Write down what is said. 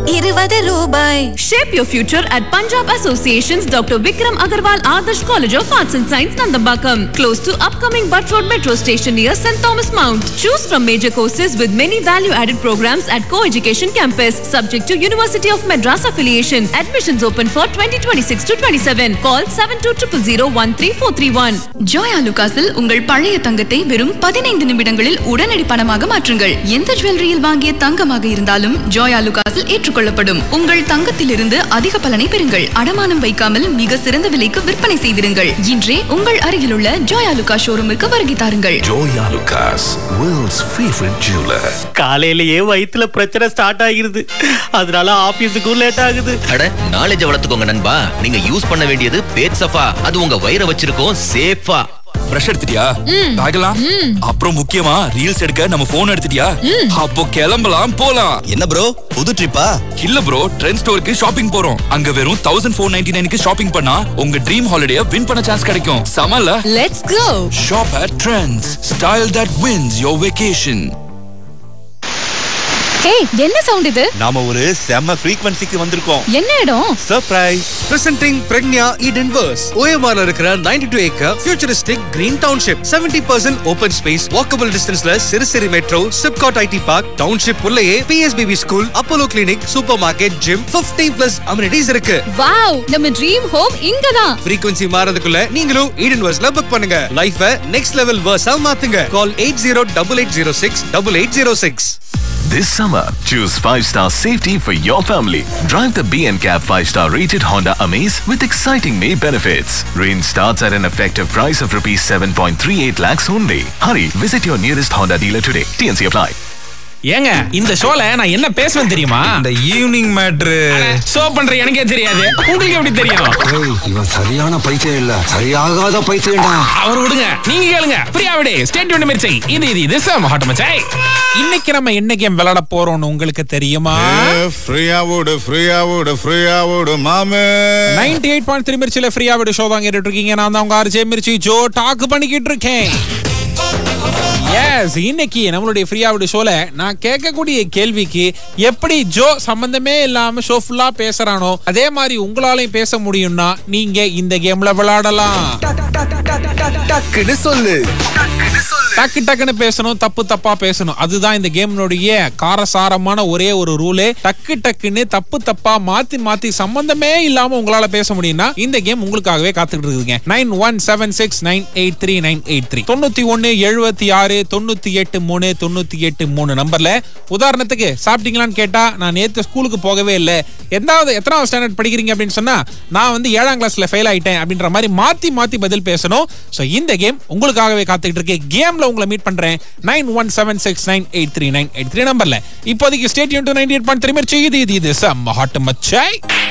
இருபது ரூபாய் Shape your future at Punjab Association's Dr. Vikram Agarwal Adarsh College of Arts and Science, Nandambakam, close to upcoming Butt Road Metro Station near St. Thomas Mount. Choose from major courses with many value-added programs at Co-Education Campus, subject to University of Madras affiliation. Admissions open for 2026 to 27. Call 7200 Joya லுகாஸில் உங்கள் பழைய தங்கத்தை வெறும் பதினைந்து நிமிடங்களில் உடனடி பணமாக மாற்றுங்கள் எந்த ஜுவல்லரியில் வாங்கிய தங்கமாக இருந்தாலும் ஜோயா லுகாஸில் ஏற்றுக்கொள்ளப்படும் உங்கள் தங்கத்திலிருந்து அதிக பலனை பெறுங்கள் அடமானம் வைக்காமல் மிக சிறந்த விலைக்கு விற்பனை செய்திருங்கள் இன்றே உங்கள் அருகிலுள்ள ஜோயா லுகா ஷோரூமுக்கு வருகை தாருங்கள் Joya Lucas, world's favorite jeweler. காலையிலேயே வயித்துல பிரச்சனை ஸ்டார்ட் ஆகிருது அதனால ஆபீஸுக்கும் லேட் ஆகுது அட நாலேஜ் வளர்த்துக்கோங்க நண்பா நீங்க யூஸ் பண்ண வேண்டியது பேட் சஃபா அது உங்க வயிறை வச்சிருக்கோம் சேஃபா பிரஷ் எடுத்துட்டியா பேகலாம் அப்புறம் முக்கியமா ரீல்ஸ் எடுக்க நம்ம போன் எடுத்துட்டியா அப்போ கிளம்பலாம் போலாம் என்ன ப்ரோ புது ட்ரிப்பா இல்ல ப்ரோ ட்ரெண்ட் ஸ்டோருக்கு ஷாப்பிங் போறோம் அங்க வெறும் தௌசண்ட் ஃபோர் நைன்டி நைனுக்கு ஷாப்பிங் பண்ணா உங்க ட்ரீம் ஹாலிடே வின் பண்ண சான்ஸ் கிடைக்கும் சமல்ல Let's go! Shop at Trends style that wins your vacation hey என்ன சவுண்ட் இது நாம ஒரு செம ஃப்ரீக்வன்சிக்கு வந்திருக்கோம் என்ன இடம் surprise Presenting Pregnia Eden Verse. OMR இருக்கிற 92 acre futuristic green township. 70% open space, walkable distanceல சிறுசிறு metro, Sipcot IT Park, township உள்ளேயே PSBB school, Apollo clinic, supermarket, gym, 50 plus amenities இருக்கு. வாவ் நம்ம ட்ரீம் ஹோம் இங்கதான் frequency மாறதுக்குள்ள நீங்களும் Eden Verseல book பண்ணுங்க. லைஃப நெக்ஸ்ட் லெவல் verse மாத்துங்க. Call 808806 8806. This summer, choose 5-star safety for your family. Drive the B&Cab 5-star rated Honda Amaze with exciting May benefits. Range starts at an effective price of rupees 7.38 lakhs only. Hurry, visit your nearest Honda dealer today. TNC apply. ஏங்க இந்த ஷோல நான் என்ன பேசுவேன் தெரியுமா இந்த evening matter show பண்ற எனக்கே தெரியாது உங்களுக்கு எப்படி தெரியும் இவன் சரியான பைத்தியம் இல்ல சரியாகாத பைத்தியம்டா அவர் விடுங்க நீங்க கேளுங்க பிரியா விடு ஸ்டேட் யூனிட் மிர்ச்சை இது இது இது சாம் ஹாட் மச்சாய் இன்னைக்கு நம்ம என்ன கேம் விளையாட போறோம்னு உங்களுக்கு தெரியுமா ஃப்ரீயா ஓடு ஃப்ரீயா ஓடு ஃப்ரீயா ஓடு மாமே நைன்டி எயிட் பாயிண்ட் த்ரீ மிர்ச்சில ஃப்ரீயா விடு ஷோ தான் கேட்டுட்டு இருக்கீங்க நான் தான் உங்க ஆர்ஜே மிர்ச்சி ஜோ டாக் பண்ணிக்கிட்டு இருக்கேன் எஸ் இன்னைக்கு நம்மளுடைய ஃப்ரீயா விடு ஷோல நான் கேட்கக்கூடிய கேள்விக்கு எப்படி ஜோ சம்பந்தமே இல்லாம ஷோ ஃபுல்லா பேசுறானோ அதே மாதிரி உங்களாலையும் பேச முடியும்னா நீங்க இந்த கேம்ல விளையாடலாம் டக்குன்னு சொல்லு டக்கு டக்குன்னு பேசணும் தப்பு தப்பா பேசணும் அதுதான் இந்த கேம்னுடைய காரசாரமான ஒரே ஒரு ரூலே டக்கு டக்குன்னு தப்பு தப்பா மாத்தி மாத்தி சம்பந்தமே இல்லாம உங்களால பேச முடியும்னா இந்த கேம் உங்களுக்காகவே காத்துக்கிட்டு இருக்குதுங்க nine one seven six nine eight three nine eight three தொண்ணூத்தி ஒன்னு எழுபத்தி ஆறு தொண்ணூத்தி எட்டு மூணு தொண்ணூத்தி எட்டு மூணு நம்பர்ல உதாரணத்துக்கு சாப்பிட்டீங்களான்னு கேட்டா நான் நேத்து ஸ்கூலுக்கு போகவே இல்லை எந்தாவது எத்தனாவது ஸ்டாண்டர்ட் படிக்கிறீங்க அப்படின்னு சொன்னா நான் வந்து ஏழாம் கிளாஸ்ல ஃபெயில் ஆயிட்டேன் அப்படின்ற மாதிரி மாத்தி மாத்தி பதில் பேசணும் சோ இந்த கேம் உங்களுக்காகவே காத்துக்கிட்டு இருக்கு கேம்ல உங்களை மீட் பண்றேன் nine one seven six nine eight three nine eight three நம்பர்ல இப்போதைக்கு ஸ்டேட் யூன் நைன்டி எயிட் பாயிண்ட் த்ரீ இது இது இது செம்ம ஹாட் மச்சாய்